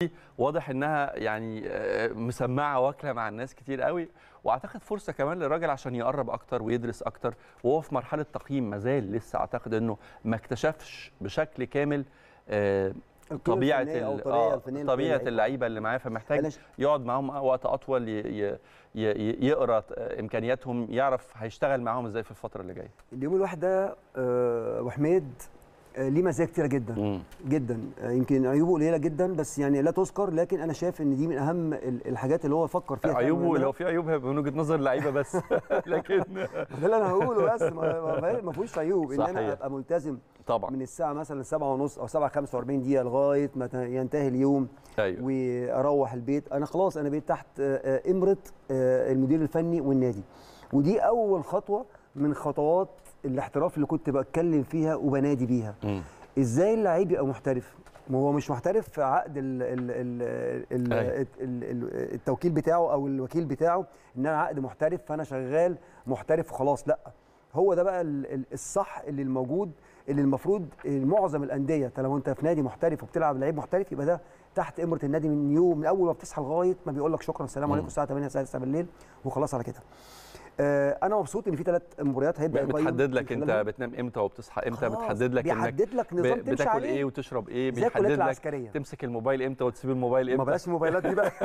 واضح انها يعني آه، مسمعه واكله مع الناس كتير قوي واعتقد فرصه كمان للراجل عشان يقرب اكتر ويدرس اكتر وهو في مرحله تقييم مازال لسه اعتقد انه ما اكتشفش بشكل كامل آه، القيمة طبيعه الفنية أو ال- الطريقة آه، الفنية طبيعه للعيبة. اللعيبه اللي معاه فمحتاج أنا ش- يقعد معاهم وقت اطول ي- ي- ي- يقرا امكانياتهم يعرف هيشتغل معاهم ازاي في الفتره اللي جايه اليوم الواحد ده آه، ابو حميد آه، ليه مزايا كتيره جدا مم. جدا آه، يمكن عيوبه قليله جدا بس يعني لا تذكر لكن انا شايف ان دي من اهم ال- الحاجات اللي هو فكر فيها فعلاً عيوبه ويعملها. لو في عيوب هيبقى من وجهه نظر اللعيبه بس لكن ده اللي انا هقوله بس ما- ما ما فيهوش عيوب ان صحيح. انا ابقى ملتزم طبعا من الساعه مثلا 7 ونص او 7 45 دقيقه لغايه ما ت- ينتهي اليوم ايوه واروح البيت انا خلاص انا بقيت تحت آه، آه، امره آه، المدير الفني والنادي ودي اول خطوه من خطوات الاحتراف اللي كنت بتكلم فيها وبنادي بيها مم. ازاي اللعيب يبقى محترف ما هو مش محترف في عقد ال ال ال ال أيوة. ال ال التوكيل بتاعه او الوكيل بتاعه ان انا عقد محترف فانا شغال محترف وخلاص لا هو ده بقى ال- ال- الصح اللي الموجود اللي المفروض معظم الانديه انت لو انت في نادي محترف وبتلعب لعيب محترف يبقى ده تحت امره النادي من يوم من اول ما بتصحى لغايه ما بيقول لك شكرا السلام عليكم الساعه 8 الساعه 9 بالليل وخلاص على كده آه، انا مبسوط ان في ثلاث مباريات هيبدا يقيم بتحدد لك من انت خلالهم. بتنام امتى وبتصحى امتى خلاص، بتحدد لك انك بيحدد لك ب- نظام تمشي بتاكل عليه ايه وتشرب ايه زي الكليات بيحدد لك العسكريه تمسك الموبايل امتى وتسيب الموبايل ما امتى بلاش الموبايلات دي بقى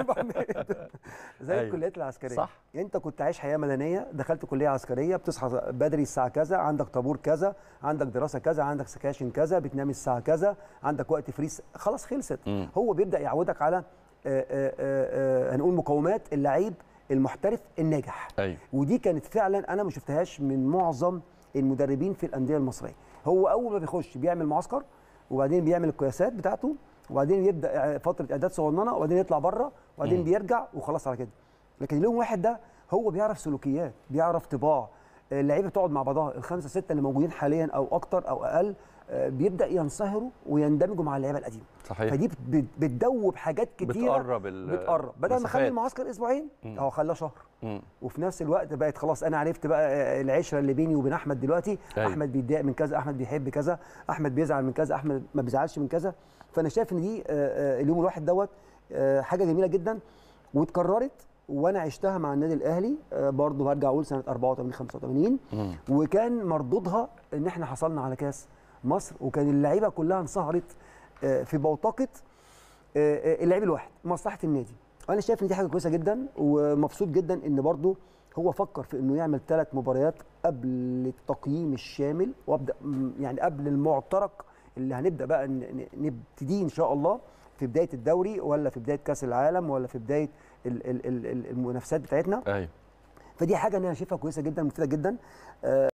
زي أيوة. الكليات العسكريه صح. انت كنت عايش حياه مدنيه دخلت كليه عسكريه بتصحى بدري الساعه كذا عندك طابور كذا عندك دراسه كذا عندك سكاشن كذا بتنام الساعه كذا عندك وقت فريس خلاص خلصت مم. هو بيبدا يعودك على آه، آه، آه، آه، هنقول مقومات اللعيب المحترف الناجح ايوه ودي كانت فعلا انا ما شفتهاش من معظم المدربين في الانديه المصريه هو اول ما بيخش بيعمل معسكر وبعدين بيعمل القياسات بتاعته وبعدين يبدا فتره اعداد صغننه وبعدين يطلع بره وبعدين مم. بيرجع وخلاص على كده لكن اليوم واحد ده هو بيعرف سلوكيات بيعرف طباع اللعيبه بتقعد مع بعضها الخمسه سته اللي موجودين حاليا او اكتر او اقل آه، بيبدا ينصهروا ويندمجوا مع اللعيبه القديمه صحيح فدي بت- بتدوب حاجات كتيره بتقرب ال- بتقرب بدل ما المسافات. اخلي المعسكر اسبوعين مم. اه خلاه شهر مم. وفي نفس الوقت بقت خلاص انا عرفت بقى العشره اللي بيني وبين احمد دلوقتي أيوة. احمد بيتضايق من كذا احمد بيحب كذا احمد بيزعل من كذا احمد ما بيزعلش من كذا فانا شايف ان دي آه، آه، اليوم الواحد دوت آه، حاجه جميله جدا واتكررت وانا عشتها مع النادي الاهلي آه، برضه برجع اقول سنه 84 85 مم. وكان مردودها ان احنا حصلنا على كاس مصر وكان اللعيبه كلها انصهرت آه، في بوتقه آه، آه، اللعيب الواحد مصلحه النادي انا شايف ان دي حاجه كويسه جدا ومبسوط جدا ان برضو هو فكر في انه يعمل ثلاث مباريات قبل التقييم الشامل وابدا م- يعني قبل المعترك اللي هنبدا بقى ن- ن- نبتديه ان شاء الله في بدايه الدوري ولا في بدايه كاس العالم ولا في بدايه ال- ال- ال- ال- المنافسات بتاعتنا ايوه فدي حاجه انا شايفها كويسه جدا مفيده جدا آه،